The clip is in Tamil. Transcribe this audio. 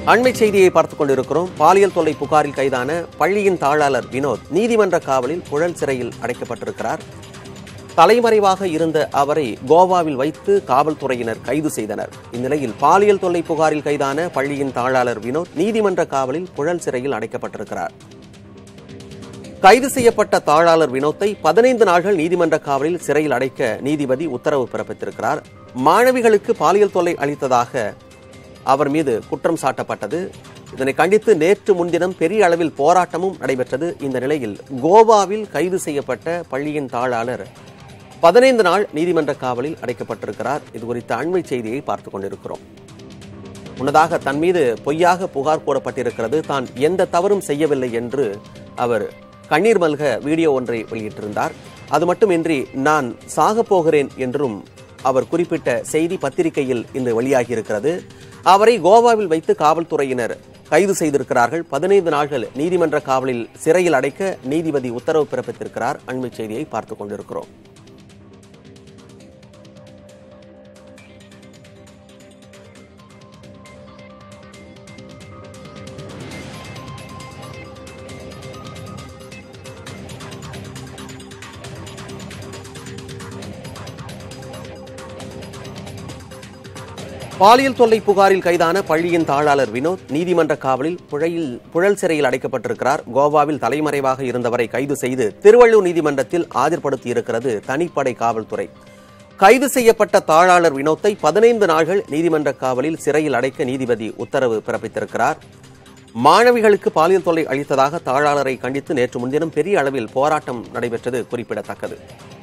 அண்மை செய்தியை பார்த்துக் கொண்டிருக்கிறோம் பாலியல் தொல்லை புகாரில் கைதான பள்ளியின் தாளாளர் வினோத் நீதிமன்ற காவலில் புழல் சிறையில் அடைக்கப்பட்டிருக்கிறார் தலைமறைவாக இருந்த அவரை கோவாவில் வைத்து காவல்துறையினர் கைது செய்தனர் இந்நிலையில் பாலியல் தொல்லை புகாரில் கைதான பள்ளியின் தாளாளர் வினோத் நீதிமன்ற காவலில் புழல் சிறையில் அடைக்கப்பட்டிருக்கிறார் கைது செய்யப்பட்ட தாளாளர் வினோத்தை பதினைந்து நாட்கள் நீதிமன்ற காவலில் சிறையில் அடைக்க நீதிபதி உத்தரவு பிறப்பித்திருக்கிறார் மாணவிகளுக்கு பாலியல் தொல்லை அளித்ததாக அவர் மீது குற்றம் சாட்டப்பட்டது இதனை கண்டித்து நேற்று முன்தினம் பெரிய அளவில் போராட்டமும் நடைபெற்றது இந்த நிலையில் கோவாவில் கைது செய்யப்பட்ட பள்ளியின் தாளாளர் பதினைந்து நாள் நீதிமன்ற காவலில் அடைக்கப்பட்டிருக்கிறார் இது குறித்த அண்மை செய்தியை பார்த்துக் கொண்டிருக்கிறோம் முன்னதாக தன் மீது பொய்யாக புகார் கூறப்பட்டிருக்கிறது தான் எந்த தவறும் செய்யவில்லை என்று அவர் கண்ணீர் மல்க வீடியோ ஒன்றை வெளியிட்டிருந்தார் அது மட்டுமின்றி நான் சாகப் போகிறேன் என்றும் அவர் குறிப்பிட்ட செய்தி பத்திரிகையில் இன்று வெளியாகியிருக்கிறது அவரை கோவாவில் வைத்து காவல்துறையினர் கைது செய்திருக்கிறார்கள் பதினைந்து நாட்கள் நீதிமன்ற காவலில் சிறையில் அடைக்க நீதிபதி உத்தரவு பிறப்பித்திருக்கிறார் அண்மை செய்தியை பார்த்துக் கொண்டிருக்கிறோம் பாலியல் தொல்லை புகாரில் கைதான பள்ளியின் தாளாளர் வினோத் நீதிமன்ற காவலில் புழையில் புழல் சிறையில் அடைக்கப்பட்டிருக்கிறார் கோவாவில் தலைமறைவாக இருந்தவரை கைது செய்து திருவள்ளூர் நீதிமன்றத்தில் ஆஜர்படுத்தியிருக்கிறது தனிப்படை காவல்துறை கைது செய்யப்பட்ட தாளாளர் வினோத்தை பதினைந்து நாட்கள் நீதிமன்ற காவலில் சிறையில் அடைக்க நீதிபதி உத்தரவு பிறப்பித்திருக்கிறார் மாணவிகளுக்கு பாலியல் தொல்லை அளித்ததாக தாளாளரை கண்டித்து நேற்று முன்தினம் பெரிய அளவில் போராட்டம் நடைபெற்றது குறிப்பிடத்தக்கது